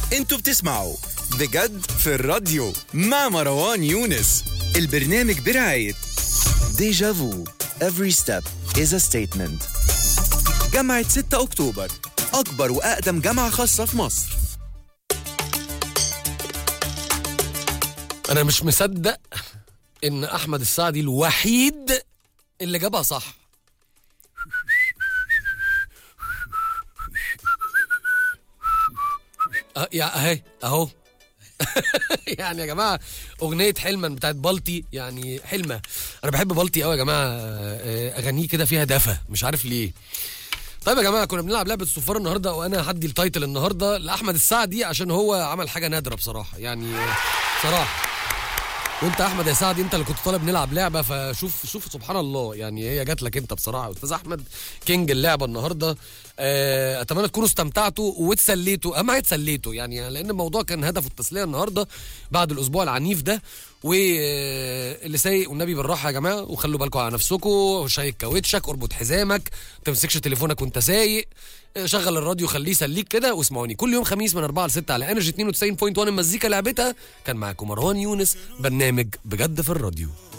انتوا بتسمعوا بجد في الراديو مع مروان يونس البرنامج برعاية ديجا فو Every step is a statement جامعة 6 أكتوبر أكبر وأقدم جامعة خاصة في مصر انا مش مصدق ان احمد السعدي الوحيد اللي جابها صح أه يا اهي اهو يعني يا جماعه اغنيه حلما بتاعت بلطي يعني حلمه انا بحب بلطي قوي يا جماعه آه، اغانيه كده فيها دفى مش عارف ليه طيب يا جماعه كنا بنلعب لعبه الصفاره النهارده وانا هدي التايتل النهارده لاحمد السعدي عشان هو عمل حاجه نادره بصراحه يعني آه، بصراحه وانت يا احمد يا سعدي انت اللي كنت طالب نلعب لعبه فشوف شوف سبحان الله يعني هي جات لك انت بصراحه استاذ احمد كينج اللعبه النهارده آه، اتمنى تكونوا استمتعتوا واتسليتوا اهم حاجه اتسليتوا يعني لان الموضوع كان هدفه التسليه النهارده بعد الاسبوع العنيف ده واللي سايق والنبي بالراحه يا جماعه وخلوا بالكم على نفسكم شيك كاوتشك اربط حزامك ما تمسكش تليفونك وانت سايق آه، شغل الراديو خليه يسليك كده واسمعوني كل يوم خميس من 4 ل 6 على انرجي 92.1 المزيكا لعبتها كان معاكم مروان يونس برنامج بجد في الراديو